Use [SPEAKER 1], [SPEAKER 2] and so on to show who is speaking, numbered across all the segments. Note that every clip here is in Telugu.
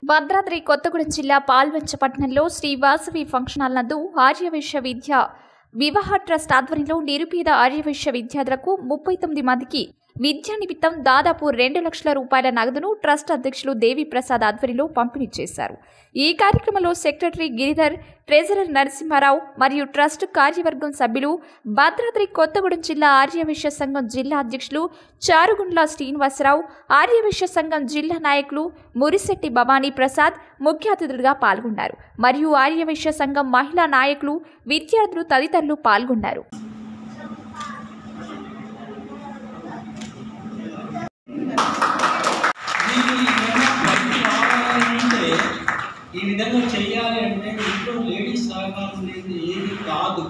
[SPEAKER 1] భద్రాద్రి కొత్తగూడెం జిల్లా పాల్వంచ పట్టణంలో శ్రీ వాసవి ఫంక్షన్ హాల్ నందు ఆర్యవైశ్య విద్య వివాహ ట్రస్ట్ ఆధ్వర్యంలో నిరుపేద ఆర్యవైశ్య విద్యార్థులకు ముప్పై తొమ్మిది మందికి విద్యా నిమిత్తం దాదాపు రెండు లక్షల రూపాయల నగదును ట్రస్ట్ అధ్యక్షులు దేవి ప్రసాద్ ఆధ్వర్యంలో పంపిణీ చేశారు ఈ కార్యక్రమంలో సెక్రటరీ గిరిధర్ ట్రెజరర్ నరసింహారావు మరియు ట్రస్ట్ కార్యవర్గం సభ్యులు భద్రాద్రి కొత్తగూడెం జిల్లా ఆర్యవైశ్య సంఘం జిల్లా అధ్యక్షులు చారుగుండ్ల శ్రీనివాసరావు ఆర్యవైశ్య సంఘం జిల్లా నాయకులు మురిశెట్టి భవానీ ప్రసాద్ ముఖ్య అతిథులుగా పాల్గొన్నారు మరియు ఆర్యవైశ్య సంఘం మహిళా నాయకులు విద్యార్థులు తదితరులు పాల్గొన్నారు
[SPEAKER 2] దీన్ని ఏమైనా బయటికి రావాలంటే ఈ విధంగా చేయాలి అంటే ఇంట్లో లేడీస్ సహకారం లేదు ఏది కాదు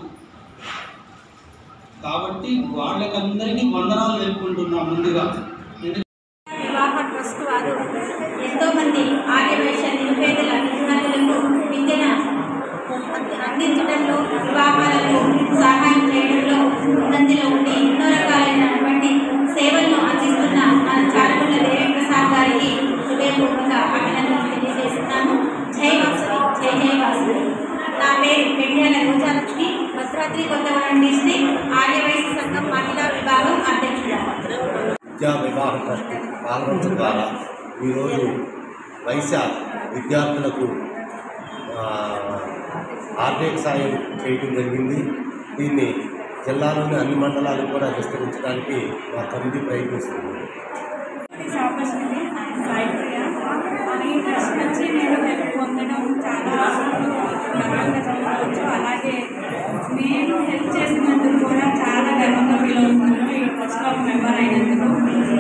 [SPEAKER 2] కాబట్టి వాళ్ళకందరికీ వందనాలు తెలుపుకుంటున్నాం ముందుగా ఎందుకంటే
[SPEAKER 3] వివాహ ట్రస్ట్ వారు ఎంతోమంది ఆర్యవైశ్య నిరుపేదల విద్యార్థులకు విద్యను అందించడంలో వివాహాలలో సహాయం చేయడంలో ముందంజలో ఉండి ఎన్నో రకాలైనటువంటి సేవలను అందిస్తున్న మన చారుకుల దేవేంద్రసాద్ గారికి హృదయపూర్వక అభినందనలు తెలియజేస్తున్నాను జై వాసవి జై జై వాసవి నా పేరు పెండ్యాల రోజాలక్ష్మి భద్రాద్రి కొత్తగూడెం డిస్ట్రిక్ట్ ఆర్యవైశ్య సంఘం మహిళా విభాగం అధ్యక్షురాలు
[SPEAKER 4] విద్యా వివాహ ట్రస్ట్ పాల్గొనడం ద్వారా ఈరోజు వైశ్య విద్యార్థులకు ఆ, ఆర్థిక సాయం చేయడం జరిగింది దీన్ని జిల్లాలోని అన్ని మండలాలకు కూడా విస్తరించడానికి మా కమిటీ ప్రయత్నిస్తుంది
[SPEAKER 5] దిస్ ఆపర్చునిటీ సాయిప్రియ ఈ ట్రస్ట్ నుంచి నేను హెల్ప్ పొందడం చాలా గర్వంగా చదవచ్చు అలాగే నేను హెల్ప్ చేసినందుకు కూడా చాలా గర్వంగా ఫీల్ అవుతున్నాను ఈ ట్రస్ట్లో మెంబర్ అయినందుకు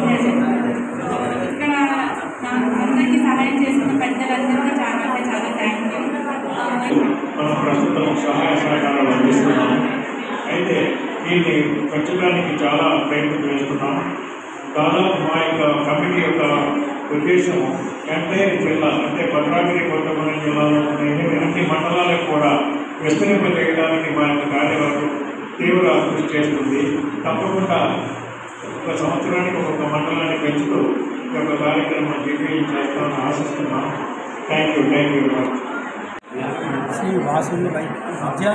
[SPEAKER 5] ఇక్కడ నాకు అందరికీ సహాయం చేసిన పెద్దలందరికీ చాలా అంటే చాలా థ్యాంక్ యూ
[SPEAKER 6] మనం ప్రస్తుతం సహాయ సహకారాలు అందిస్తున్నాం అయితే దీన్ని పెంచడానికి చాలా ప్రయత్నం చేస్తున్నాం దాదాపు మా యొక్క కమిటీ యొక్క ఉద్దేశం ఎంటైర్ జిల్లా అంటే భద్రాద్రి కొత్తగూడెం జిల్లాలో ఉన్న ఎనిమిది మండలాలకు కూడా విస్తరింపజేయడానికి మా యొక్క కార్యవర్గం తీవ్ర కృషి చేస్తుంది తప్పకుండా ఒక సంవత్సరానికి ఒక్కొక్క మండలాన్ని పెంచుతూ ఈ యొక్క కార్యక్రమం దిగ్విజయం చేస్తామని ఆశిస్తున్నాం thank you thank you very much
[SPEAKER 7] Sri వాసుని వై విద్య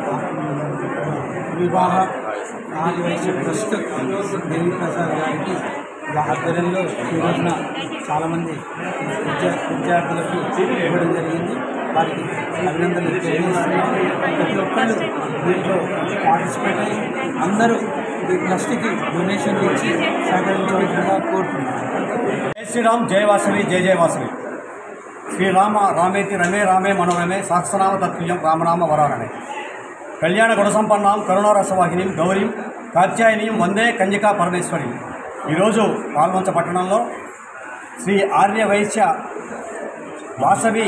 [SPEAKER 7] వివాహ ఆదివైశ్య ట్రస్ట్ దేవి ప్రసాద్ గారికి ఇలా ఆధ్వర్యంలో ఈ రోజున చాలామంది విద్యా విద్యార్థులకు ఇవ్వడం జరిగింది వారికి అభినందనలు తెలియజేస్తున్నాం ప్రతి ఒక్కళ్ళు దీంట్లో పార్టిసిపేట్ అయ్యి అందరూ ఈ ట్రస్ట్కి డొనేషన్ ఇచ్చి సహకరించవలసిందిగా కోరుతున్నాను
[SPEAKER 8] జై శ్రీరామ్ జయ వాసవి జయ జయ వాసవి శ్రీరామ రామేతి రమే రామే మనోరమే సహస్రనామ తత్తుల్యం రామనామ వరారణే కళ్యాణ గుణసంపన్నాం కరుణారసవాహినీం గౌరీం కాత్యాయనీయం వందే కన్యకా పరమేశ్వరి ఈరోజు పాల్వంచ పట్టణంలో శ్రీ ఆర్య వైశ్య వాసవి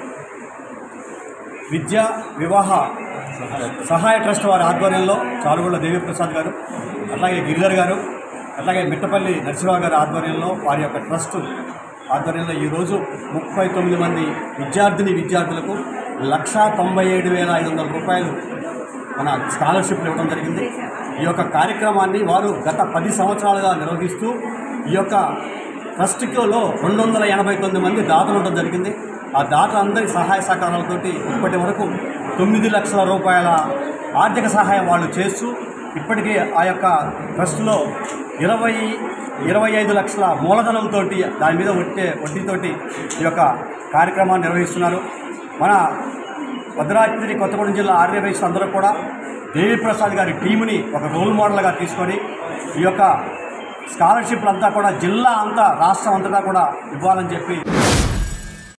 [SPEAKER 8] విద్యా వివాహ సహాయ ట్రస్ట్ వారి ఆధ్వర్యంలో చారుగుళ్ళ దేవిప్రసాద్ గారు అట్లాగే గిరిధర్ గారు అట్లాగే మిట్టపల్లి నరసింహరావు గారి ఆధ్వర్యంలో వారి యొక్క ట్రస్ట్ ఆధ్వర్యంలో ఈరోజు ముప్పై తొమ్మిది మంది విద్యార్థిని విద్యార్థులకు లక్షా తొంభై ఏడు వేల ఐదు వందల రూపాయలు మన స్కాలర్షిప్లు ఇవ్వడం జరిగింది ఈ యొక్క కార్యక్రమాన్ని వారు గత పది సంవత్సరాలుగా నిర్వహిస్తూ ఈ యొక్క ట్రస్ట్లో రెండు వందల ఎనభై తొమ్మిది మంది దాతలు ఉండడం జరిగింది ఆ దాత అందరి సహాయ సహకారాలతోటి ఇప్పటి వరకు తొమ్మిది లక్షల రూపాయల ఆర్థిక సహాయం వాళ్ళు చేస్తూ ఇప్పటికీ ఆ యొక్క ట్రస్ట్లో ఇరవై ఇరవై ఐదు లక్షల మూలధనంతో దాని మీద వడ్డే వడ్డీతోటి ఈ యొక్క కార్యక్రమాన్ని నిర్వహిస్తున్నారు మన భద్రాద్రి కొత్తగూడెం జిల్లా ఆర్యవైశ్యులు అందరూ కూడా దేవిప్రసాద్ గారి టీముని ఒక రోల్ మోడల్గా తీసుకొని ఈ యొక్క స్కాలర్షిప్లు అంతా కూడా జిల్లా అంతా రాష్ట్రం అంతటా కూడా ఇవ్వాలని చెప్పి